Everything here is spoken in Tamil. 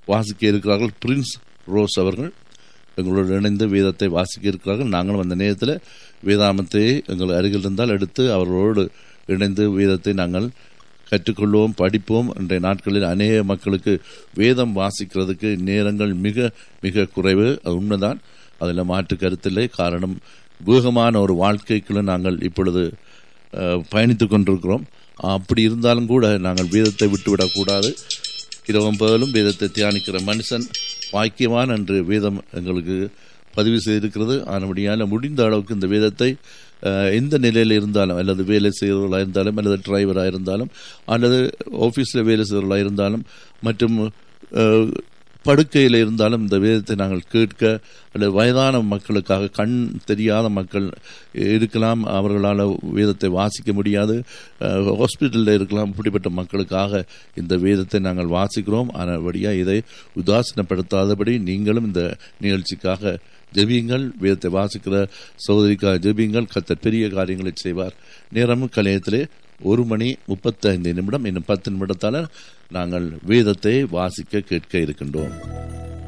வாசிக்க இருக்கிறார்கள் பிரின்ஸ் ரோஸ் அவர்கள் எங்களோடு இணைந்து வேதத்தை வாசிக்க இருக்கிறார்கள் நாங்களும் அந்த நேரத்தில் வேதாமத்தை எங்கள் அருகில் இருந்தால் எடுத்து அவர்களோடு இணைந்து வேதத்தை நாங்கள் கற்றுக்கொள்வோம் படிப்போம் இன்றைய நாட்களில் அநேக மக்களுக்கு வேதம் வாசிக்கிறதுக்கு நேரங்கள் மிக மிக குறைவு அது உண்மைதான் அதில் மாற்று கருத்தில்லை காரணம் வேகமான ஒரு வாழ்க்கைக்குள்ள நாங்கள் இப்பொழுது பயணித்து கொண்டிருக்கிறோம் அப்படி இருந்தாலும் கூட நாங்கள் வேதத்தை விட்டுவிடக்கூடாது இரவும் பகலும் வேதத்தை தியானிக்கிற மனுஷன் வாக்கியவான் என்று வேதம் எங்களுக்கு பதிவு செய்திருக்கிறது ஆனபடியால் முடிந்த அளவுக்கு இந்த வேதத்தை எந்த நிலையில் இருந்தாலும் அல்லது வேலை செய்கிறவர்களாக இருந்தாலும் அல்லது டிரைவராக இருந்தாலும் அல்லது ஆஃபீஸில் வேலை செய்கிறவர்களாக இருந்தாலும் மற்றும் படுக்கையில் இருந்தாலும் இந்த வேதத்தை நாங்கள் கேட்க அல்லது வயதான மக்களுக்காக கண் தெரியாத மக்கள் இருக்கலாம் அவர்களால் வேதத்தை வாசிக்க முடியாது ஹாஸ்பிட்டலில் இருக்கலாம் இப்படிப்பட்ட மக்களுக்காக இந்த வேதத்தை நாங்கள் வாசிக்கிறோம் ஆனபடியாக இதை உதாசீனப்படுத்தாதபடி நீங்களும் இந்த நிகழ்ச்சிக்காக ஜெபியுங்கள் வேதத்தை வாசிக்கிற சகோதரிக்காக ஜெபியுங்கள் கத்தர் பெரிய காரியங்களை செய்வார் நேரமும் கலையத்திலே ஒரு மணி முப்பத்தைந்து நிமிடம் இன்னும் பத்து நிமிடத்தால் நாங்கள் வேதத்தை வாசிக்க கேட்க இருக்கின்றோம்